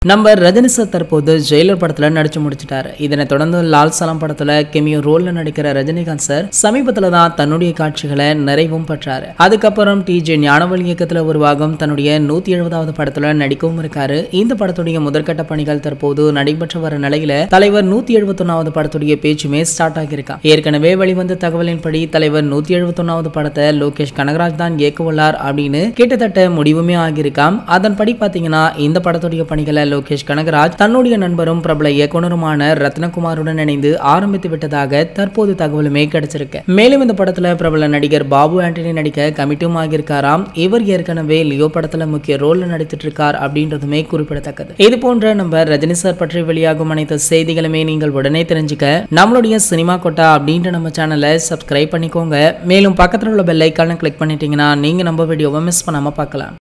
நம்ம ரஜினி சார் தற்போது ஜெயிலர் படத்துல நடிச்சு முடிச்சிட்டாரு இதனை தொடர்ந்து லால் சலம் படத்துல கெமியோ ரோல்ல நடிக்கிற ரஜினிகாந்த் சார் சமீபத்துல தான் தன்னுடைய காட்சிகளை நிறைவும் பெற்றாரு அதுக்கப்புறம் டி ஜே ஞானவழி இயக்கத்துல உருவாகும் தன்னுடைய நூத்தி எழுபதாவது படத்துல நடிக்கவும் இருக்காரு இந்த படத்துடைய முதற்கட்ட பணிகள் தற்போது நடைபெற்று வர நிலையில தலைவர் நூத்தி எழுபத்தொன்னாவது படத்துடைய பேச்சுமே ஸ்டார்ட் ஆகியிருக்கா ஏற்கனவே வெளிவந்த தகவலின்படி தலைவர் நூத்தி எழுபத்தொன்னாவது படத்தை லோகேஷ் கனகராஜ் தான் இயக்க உள்ளார் அப்படின்னு கிட்டத்தட்ட முடிவுமே ஆகியிருக்காம் அதன்படி பாத்தீங்கன்னா இந்த படத்துடைய பணிகளை லோகேஷ் கனகராஜ் தன்னுடைய நண்பரும் பிரபல இயக்குனருமான ரத்னகுமாருடன் இணைந்து ஆரம்பித்து விட்டதாக தற்போது தகவலுமே கிடைச்சிருக்கு மேலும் இந்த படத்துல பிரபல நடிகர் பாபு ஆண்டனி நடிக்க கமிட்டும் ஆகியிருக்காராம் இவர் ஏற்கனவே லியோ படத்துல முக்கிய ரோல்ல நடித்துட்டு இருக்கார் அப்படின்றதுமே குறிப்பிடத்தக்கது இது போன்ற நம்ம ரஜினி சார் பற்றி வெளியாகும் அனைத்து செய்திகளுமே நீங்கள் உடனே தெரிஞ்சுக்க நம்மளுடைய சினிமா கொட்டா அப்படின்ற நம்ம சேனலை சப்ஸ்கிரைப் பண்ணிக்கோங்க மேலும் பக்கத்தில் உள்ள பெல் ஐக்கானை கிளிக் பண்ணிட்டீங்கன்னா நீங்க நம்ம வீடியோவை மிஸ் பண்ணாம பார்க்கலாம்